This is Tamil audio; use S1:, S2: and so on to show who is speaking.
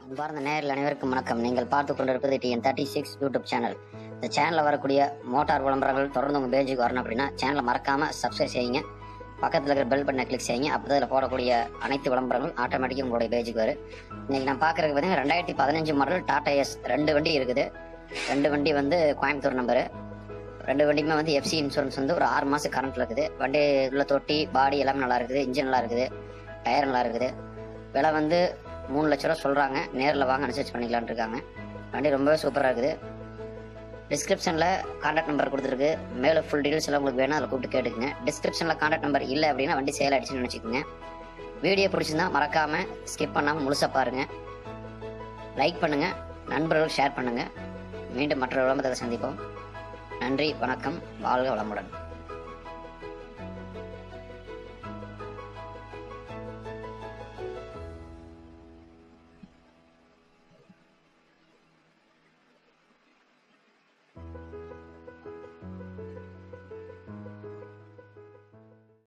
S1: அன்பார்ந்த நேரில் அனைவருக்கும் வணக்கம் நீங்கள் பார்த்து கொண்டிருப்பது TN thirty six YouTube channel இந்த சேனலில் வரக்கூடிய மோட்டார் விளம்பரங்கள் தொடர்ந்து உங்கள் பேஜுக்கு வரணும் அப்படின்னா சேனலை மறக்காமல் சப்ஸ்கிரைப் செய்யுங்க பக்கத்தில் இருக்கிற பெல் பட்டனை கிளிக் செய்யுங்க அப்போ அதில் போடக்கூடிய அனைத்து விளம்பரங்களும் ஆட்டோமேட்டிக்காக உங்களுடைய பேஜுக்கு வரும் இன்னைக்கு நான் பார்க்குறது பார்த்தீங்கன்னா ரெண்டாயிரத்தி பதினஞ்சு மாடல் டாடா எஸ் ரெண்டு வண்டி இருக்குது ரெண்டு வண்டி வந்து கோயம்புத்தூர் நம்பரு ரெண்டு வண்டியுமே வந்து எஃப்சி இன்சூரன்ஸ் வந்து ஒரு ஆறு மாதம் கரண்ட்டில் இருக்குது வண்டி உள்ள தொட்டி பாடி எல்லாமே நல்லா இருக்குது இன்ஜின் நல்லா இருக்குது டயர் நல்லா இருக்குது விலை வந்து மூணு லட்ச ரூபா சொல்கிறாங்க நேரில் வாங்க அனுசரிச்சு பண்ணிக்கலாம்னு இருக்காங்க வண்டி ரொம்பவே சூப்பராக இருக்குது டிஸ்கிரிப்ஷனில் காண்டாக்ட் நம்பர் கொடுத்துருக்கு மேலே ஃபுல் டீடைல்ஸ் எல்லாம் உங்களுக்கு வேணும் அதில் கூப்பிட்டு கேட்டுக்கங்க டிஸ்கிரிப்ஷனில் காண்டாக்ட் நம்பர் இல்லை அப்படின்னா வண்டி சேல் ஆயிடுச்சுன்னு நினச்சிக்கோங்க வீடியோ பிடிச்சிருந்தா மறக்காமல் ஸ்கிப் பண்ணாமல் முழுசாக பாருங்கள் லைக் பண்ணுங்கள் நண்பர்கள் ஷேர் பண்ணுங்கள் மீண்டும் மற்ற விளம்பரத்தை சந்திப்போம் நன்றி வணக்கம் வாழ்க வளமுடன்